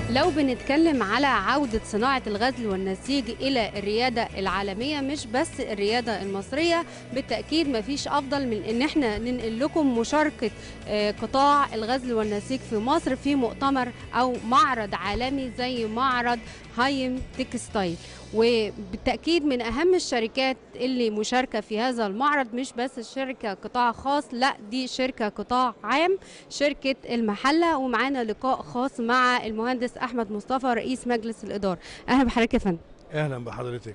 لو بنتكلم على عودة صناعة الغزل والنسيج إلى الريادة العالمية مش بس الريادة المصرية بالتأكيد مفيش أفضل من إن احنا ننقل لكم مشاركة آه، قطاع الغزل والنسيج في مصر في مؤتمر أو معرض عالمي زي معرض هايم تكستايل وبالتأكيد من أهم الشركات اللي مشاركة في هذا المعرض مش بس شركة قطاع خاص لا دي شركة قطاع عام شركة المحلة ومعانا لقاء خاص مع المهندس أحمد مصطفى رئيس مجلس الإدارة أهلا بحضرتك يا فندم اهلا بحضرتك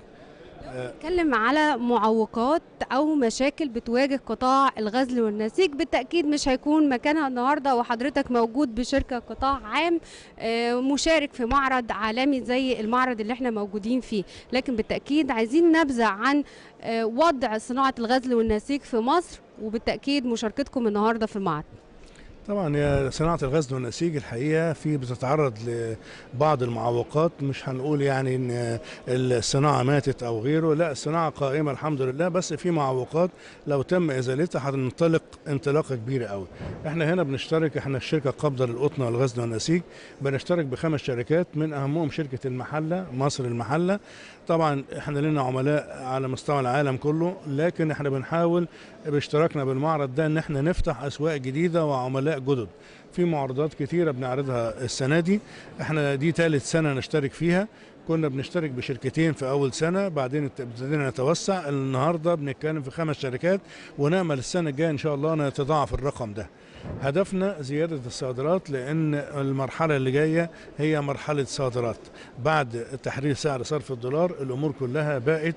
نتكلم على معوقات او مشاكل بتواجه قطاع الغزل والنسيج بالتاكيد مش هيكون مكانها النهارده وحضرتك موجود بشركه قطاع عام آه، مشارك في معرض عالمي زي المعرض اللي احنا موجودين فيه لكن بالتاكيد عايزين نبذه عن آه، وضع صناعه الغزل والنسيج في مصر وبالتاكيد مشاركتكم النهارده في المعرض طبعا يا صناعه الغزل والنسيج الحقيقه في بتتعرض لبعض المعوقات مش هنقول يعني ان الصناعه ماتت او غيره لا الصناعه قائمه الحمد لله بس في معوقات لو تم ازالتها هتنطلق انطلاقه كبيره قوي احنا هنا بنشترك احنا الشركه القابضه للقطن والغزل والنسيج بنشترك بخمس شركات من اهمهم شركه المحله مصر المحله طبعا احنا لنا عملاء على مستوى العالم كله لكن احنا بنحاول باشتراكنا بالمعرض ده ان احنا نفتح اسواق جديده وعملاء جدد في معروضات كتيره بنعرضها السنه دي احنا دي ثالث سنه نشترك فيها كنا بنشترك بشركتين في اول سنه بعدين ابتدينا نتوسع النهارده بنتكلم في خمس شركات ونامل السنه الجايه ان شاء الله نتضاعف الرقم ده هدفنا زيادة الصادرات لأن المرحلة اللي جاية هي مرحلة صادرات بعد تحرير سعر صرف الدولار الأمور كلها بقت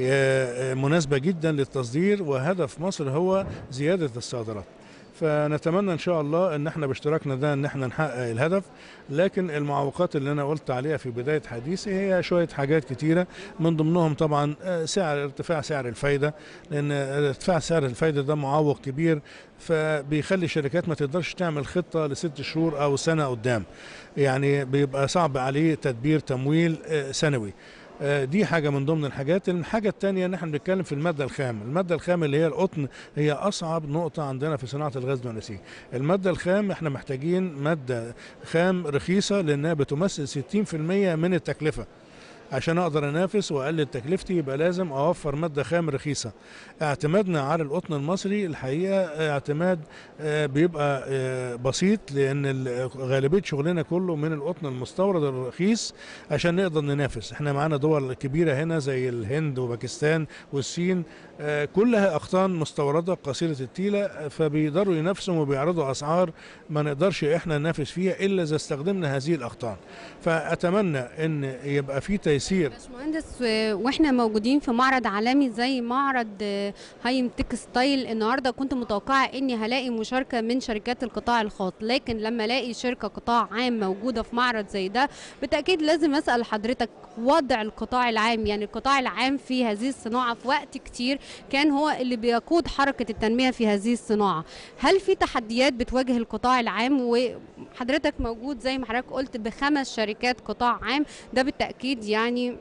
آه، مناسبة جدا للتصدير وهدف مصر هو زيادة الصادرات فنتمنى ان شاء الله ان احنا باشتراكنا ده ان احنا نحقق الهدف لكن المعوقات اللي انا قلت عليها في بدايه حديثي هي شويه حاجات كتيره من ضمنهم طبعا آه، سعر ارتفاع سعر الفايده لان ارتفاع سعر الفايده ده معوق كبير فبيخلي الشركات ما تقدرش تعمل خطه لست شهور او سنه قدام يعني بيبقى صعب عليه تدبير تمويل آه، سنوي آه، دي حاجه من ضمن الحاجات الحاجه الثانيه ان احنا بنتكلم في الماده الخام الماده الخام اللي هي القطن هي اصعب نقطه عندنا في صناعه الغزل والنسيج الماده الخام احنا محتاجين ماده خام رخيصه لانها بتمثل 60% من التكلفه عشان اقدر انافس واقلل تكلفتي يبقى لازم اوفر ماده خام رخيصه اعتمادنا على القطن المصري الحقيقه اعتماد آه، بيبقى آه، بسيط لان ال- غالبيه شغلنا كله من القطن المستورد الرخيص عشان نقدر ننافس احنا معانا دول كبيره هنا زي الهند وباكستان والصين آه، كلها اقطان مستورده قصيره التيله آه، فبيقدروا ينافسوا وبيعرضوا اسعار ما نقدرش احنا ننافس فيها الا اذا استخدمنا هذه الاقطان فاتمنى ان يبقى في تيسير باشمهندس آه، واحنا موجودين في معرض عالمي زي معرض آه، هايم تكستايل النهارده كنت متوقعه اني هلاقي مشاركه من شركات القطاع الخاص لكن لما الاقي شركه قطاع عام موجوده في معرض زي ده بالتاكيد لازم اسال حضرتك وضع القطاع العام يعني القطاع العام في هذه الصناعه في وقت كتير كان هو اللي بيقود حركه التنميه في هذه الصناعه هل في تحديات بتواجه القطاع العام وحضرتك موجود زي ما حضرتك قلت بخمس شركات قطاع عام ده بالتاكيد يعني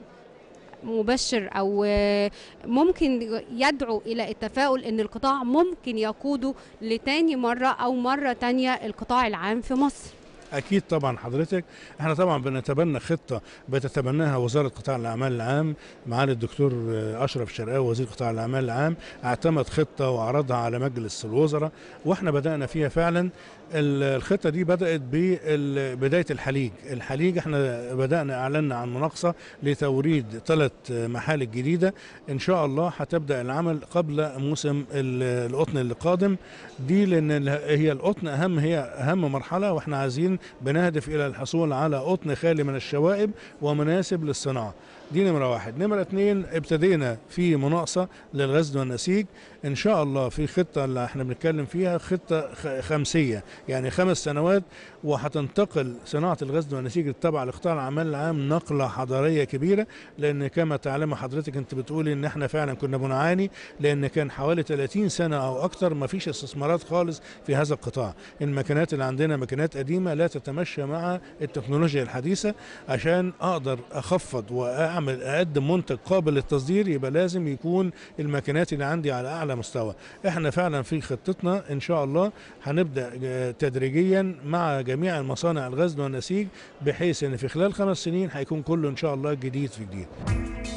مبشر او آه، ممكن يدعو الى التفاؤل ان القطاع ممكن يقوده لتاني مره او مره تانية القطاع العام في مصر اكيد طبعا حضرتك احنا طبعا بنتبنى خطه بتتبناها وزاره قطاع الاعمال العام معالي الدكتور اشرف شرقاوي وزير قطاع الاعمال العام اعتمد خطه وعرضها على مجلس الوزراء واحنا بدانا فيها فعلا ال- الخطه دي بدات ببدايه الحليج الحليج احنا بدانا اعلنا عن مناقصه لتوريد ثلاث محالق جديده ان شاء الله هتبدا العمل قبل موسم ال- القطن اللي قادم دي لان ال- هي القطن اهم هي اهم مرحله واحنا عايزين بنهدف الى الحصول على قطن خالي من الشوائب ومناسب للصناعه دي نمرة واحد نمرة اتنين ابتدينا في مناقصة للغزل والنسيج ان شاء الله في خطة اللي احنا بنتكلم فيها خطة خ- خمسية يعني خمس سنوات وهتنتقل صناعة الغزل والنسيج التابعة لقطاع الأعمال العام نقلة حضارية كبيرة لأن كما تعلم حضرتك أنت بتقولي إن إحنا فعلا كنا بنعاني لأن كان حوالي 30 سنة أو أكتر ما فيش استثمارات خالص في هذا القطاع الماكينات اللي عندنا ماكينات قديمة لا تتمشى مع التكنولوجيا الحديثة عشان أقدر أخفض وأعمل اعمل اقدم منتج قابل للتصدير يبقى لازم يكون الماكينات اللي عندي على اعلى مستوى احنا فعلا في خطتنا ان شاء الله هنبدا آه، تدريجيا مع جميع المصانع الغزل والنسيج بحيث ان في خلال خمس سنين هيكون كله ان شاء الله جديد في جديد